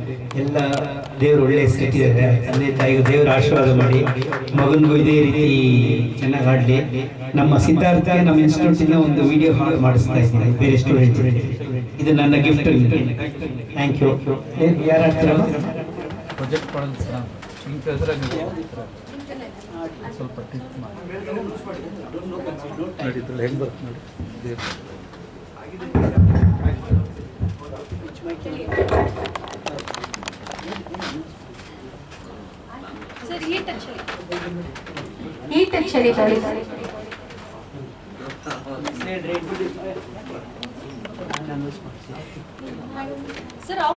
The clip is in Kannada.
ಎಲ್ಲ ದೇವರು ಒಳ್ಳೆ ಸ್ಥಿತಿದ್ದಾರೆ ತಂದೆ ತಾಯಿಗೂ ದೇವರ ಆಶೀರ್ವಾದ ಮಾಡಿ ಮಗನಿಗೂ ಇದೇ ರೀತಿ ಚೆನ್ನಾಗಿ ಆಡಲಿ ನಮ್ಮ ಸಿದ್ಧಾರ್ಥ ನಮ್ಮ ಇನ್ಸ್ಟಿಟ್ಯೂಟಿಂದ ಒಂದು ವಿಡಿಯೋ ಮಾಡಿಸ್ತಾ ಇದ್ದೀನಿ ಬೇರೆ ಸ್ಟೂಡೆಂಟ್ ಇದು ನನ್ನ ಗಿಫ್ಟ್ ಥ್ಯಾಂಕ್ ಯು ಯಾರು ಆಡ್ತಾರಲ್ಲ ಪ್ರೊಜೆಕ್ಟ್ ಮಾಡೋದು ಸರ್ ಹಿಂಗೆ ಕಳಿಸ್ರೆ ನೀವು ಸ್ವಲ್ಪ ಟಿಪ್ ಮಾಡಿ ನೋಡಿ ಇದ್ರಲ್ಲಿ ಹೆಂಗೆ ಬರುತ್ತೆ ನೋಡಿ ದೇವ್ರು. ಸರ್ ಈ ಟಚ್ ಈ ಟೆನ್ಷನ್ ಇದ್ದಾಳೆ ಸರ್